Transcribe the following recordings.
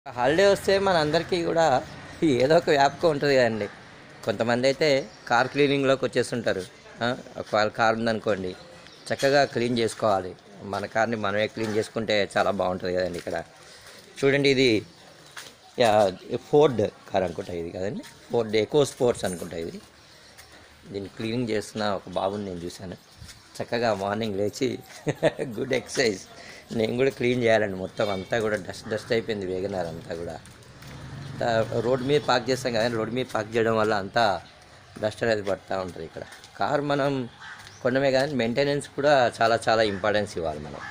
Holiday వస్తే మన అందరికీ కూడా ఏదో ఒక వ్యాపకం ఉంటుంది కదండి కొంతమంది అయితే కార్ క్లీనింగ్లోకి వచ్చేస్తుంటారు ఆ, ఒకవేళ కార్ ఉందనుకోండి చక్కగా క్లీన్ చేసుకోవాలి మన కార్ని మనమే క్లీన్ చేసుకుంటే చాలా బాగుంటుంది కదండి ఇక్కడ చూడండి ఇది యా, ఫోర్డ్ కార్ అనుకుంటా ఇది కదండి ఫోర్డ్ ఎకో స్పోర్ట్స్ అనుకుంటా ఇది దీన్ని క్లీనింగ్ చేస్తున్న ఒక బాబుని నేను చూశాను చక్కగా మార్నింగ్ లేచి గుడ్ ఎక్సర్సైజ్ నేను కూడా క్లీన్ చేయాలండి మొత్తం అంతా కూడా డస్ట్ డస్ట్ అయిపోయింది వేగనార్ అంతా కూడా రోడ్ మీద పార్క్ చేస్తాం కదా రోడ్ మీద పార్క్ చేయడం వల్ల అంతా డస్ట్ అనేది పడుతూ ఉంటుంది ఇక్కడ కార్ మనం కొనమే కానీ మెయింటెనెన్స్ కూడా చాలా చాలా ఇంపార్టెన్స్ ఇవ్వాలి మనం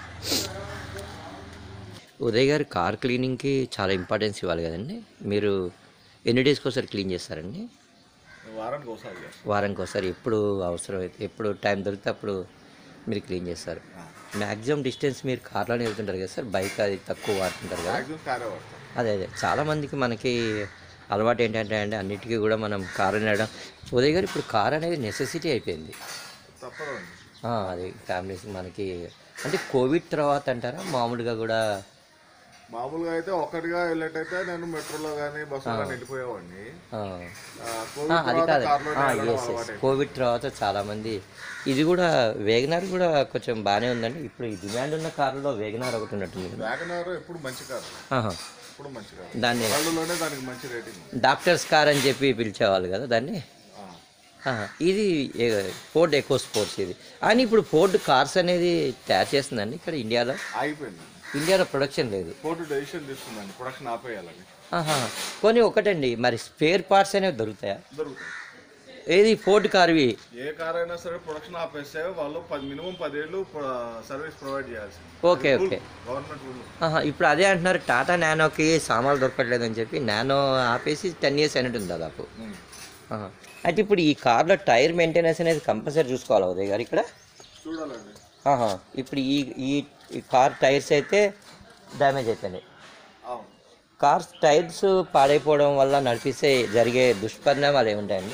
ఉదయ్ గారు కార్ క్లీనింగ్కి చాలా ఇంపార్టెన్స్ ఇవ్వాలి కదండి మీరు ఎన్ని డేస్కి ఒకసారి క్లీన్ చేస్తారండి వారానికి ఒకసారి చేస్తాం వారానికి ఒకసారి ఎప్పుడు అవసరం అయితే ఎప్పుడు టైం దొరికితే అప్పుడు మీరు క్లీన్ చేస్తారు మ్యాక్సిమం డిస్టెన్స్ మీరు కార్లోనే వెళ్తుంటారు కదా సార్ బైక్ అది తక్కువ వాడుతుంటారు కదా మ్యాక్సిమం కారే వాడతాం అదే అదే చాలామందికి మనకి అలవాటు ఏంటంటే అండి అన్నిటికీ కూడా మనం కారు నడడం ఉదయ్ గారు ఇప్పుడు కార్ అనేది నెసెసిటీ అయిపోయింది తప్పదండి ఆ, అది ఫ్యామిలీస్ మనకి అంటే కోవిడ్ తర్వాత అంటారా మామూలుగా కూడా మామూలుగా అయితే ఒక్కటిగా వెళ్ళేటైతే నేను మెట్రోలో కానీ బస్సులో కానీ వెళ్ళిపోయేవాడిని ఆ, ఆ, ఆ, కోవిడ్ అది తర్వాత కాదు కార్లో ఎస్ ఎస్ కోవిడ్ తర్వాత చాలామంది ఇది కూడా వేగనార్ కూడా కొంచెం బాగానే ఉందండి ఇప్పుడు ఈ డిమాండ్ ఉన్న కార్లో వేగనార్ ఒకటి ఉన్నట్టుంది కదా. వ్యాగనార్ ఎప్పుడు మంచి కారు ఆహా. ఎప్పుడు మంచి కారు దాన్ని వాళ్ళలోనే దానికి మంచి రేటింగ్ డాక్టర్స్ కార్ అని చెప్పి పిలిచేవాళ్ళు కదా దాన్ని ఆహా. ఇది ఫోర్డ్ ఎకో స్పోర్ట్స్ ఇది అని ఇప్పుడు ఫోర్డ్ కార్స్ అనేది తయారు చేస్తుందండి ఇక్కడ ఇండియాలో ఆగిపోయింది ఇండియాలో ప్రొడక్షన్ లేదు కోర్టు డెసిషన్ తీసుకుందండి ప్రొడక్షన్ ఆపేయాలని ఆహా కొన్ని ఒకటండి మరి స్పేర్ పార్ట్స్ అనేవి దొరుకుతాయా దొరుకుతుంది ఏది ఫోర్డ్ కార్వి ఏ కార్ అయినా సరే ప్రొడక్షన్ ఆపేస్తే వాళ్ళు పది మినిమం పదేళ్ళు సర్వీస్ ప్రొవైడ్ చేయాల్సింది ఓకే ఓకే గవర్నమెంట్ రూల్ ఆహా, ఇప్పుడు అదే అంటున్నారు టాటా నానోకి సామాన్లు దొరకట్లేదు అని చెప్పి నానో ఆపేసి టెన్ ఇయర్స్ అయినట్టుంది దాదాపు ఆహా. అయితే ఇప్పుడు ఈ కార్లో టైర్ మెయింటెనెన్స్ అనేది కంపల్సరీ చూసుకోవాలి ఉదయ్ గారు ఇక్కడ చూడాలండి ఆహా. ఇప్పుడు ఈ ఈ ఈ కార్ టైర్స్ అయితే డ్యామేజ్ అయిపోయినాయి అవును కార్ టైర్స్ పాడైపోవడం వల్ల నడిపిస్తే జరిగే దుష్పరిణామాలు ఏముంటాయండి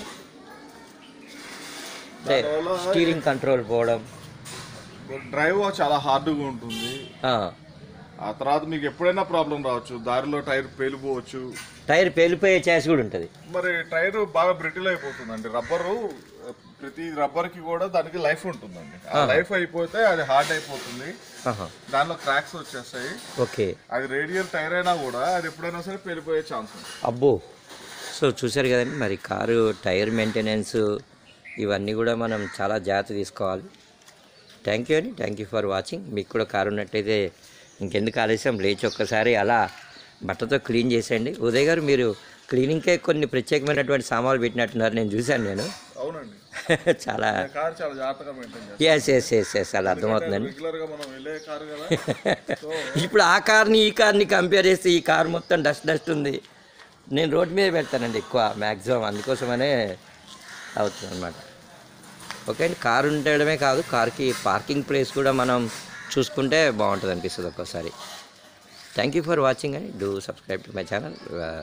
అంటే దానివల్ల స్టీరింగ్ కంట్రోల్ పోవడం డ్రైవ్ చాలా హార్డ్గా ఉంటుంది ఆ. ఆ తర్వాత మీకు ఎప్పుడైనా ప్రాబ్లం రావచ్చు దారిలో టైర్ పేలిపోవచ్చు టైర్ పేలిపోయే ఛాన్స్ కూడా ఉంటుంది మరి టైర్ బాగా బ్రిటిల్ అయిపోతుందండి రబ్బరు ప్రతి రబ్బర్ కి కూడా దానికి లైఫ్ ఉంటుందండి ఆ లైఫ్ అయిపోతే అది హార్డ్ అయిపోతుంది ఆహా. దానిలో క్రాక్స్ వచ్చేస్తాయి ఓకే అది రేడియల్ టైర్ అయినా కూడా అది ఎప్పుడైనా సరే పేలిపోయే ఛాన్స్ ఉంది అబ్బో సో చూశారు కదండి మరి కారు టైర్ మెయింటెనెన్స్ ఇవన్నీ కూడా మనం చాలా జాగ్రత్త తీసుకోవాలి థ్యాంక్ యూ అండి థ్యాంక్ యూ ఫర్ వాచింగ్ మీకు కూడా కారు ఉన్నట్టయితే ఇంకెందుకు ఆలస్యం లేచి ఒక్కసారి అలా బట్టతో క్లీన్ చేసేయండి ఉదయ్ గారు మీరు క్లీనింగ్కే కొన్ని ప్రత్యేకమైనటువంటి సామాన్లు పెట్టినట్టున్నారు నేను చూశాను నేను అవునండి చాలా కార్ చాలా జాగ్రత్తగా మెయింటైన్ చేస్తాం ఎస్ ఎస్ ఎస్ ఎస్ అలా అర్థమవుతుందండి రెగ్యులర్ గా మనం వెళ్ళే కారు కదా సో ఇప్పుడు ఆ కార్ని ఈ కార్ని కంపేర్ చేస్తే ఈ కార్ మొత్తం డస్ట్ డస్ట్ ఉంది నేను రోడ్ మీద పెడతానండి ఎక్కువ మ్యాక్సిమం అందుకోసమనే అవుతుంది అనమాట ఓకే అండి కారు ఉండడమే కాదు కార్కి పార్కింగ్ ప్లేస్ కూడా మనం చూసుకుంటే బాగుంటుంది అనిపిస్తుంది ఒక్కోసారి థ్యాంక్ యూ ఫర్ వాచింగ్ అండి do subscribe to my channel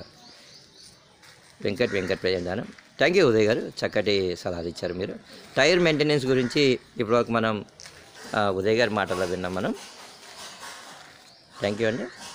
Venkat Venkat ప్రజెంటాను థ్యాంక్ యూ ఉదయ్ గారు చక్కటి సలహాలు ఇచ్చారు మీరు టైర్ మెయింటెనెన్స్ గురించి ఇప్పటివరకు మనం ఆ, ఉదయ్ గారి మాటల్లో విన్నాం మనం థ్యాంక్ యూ అండి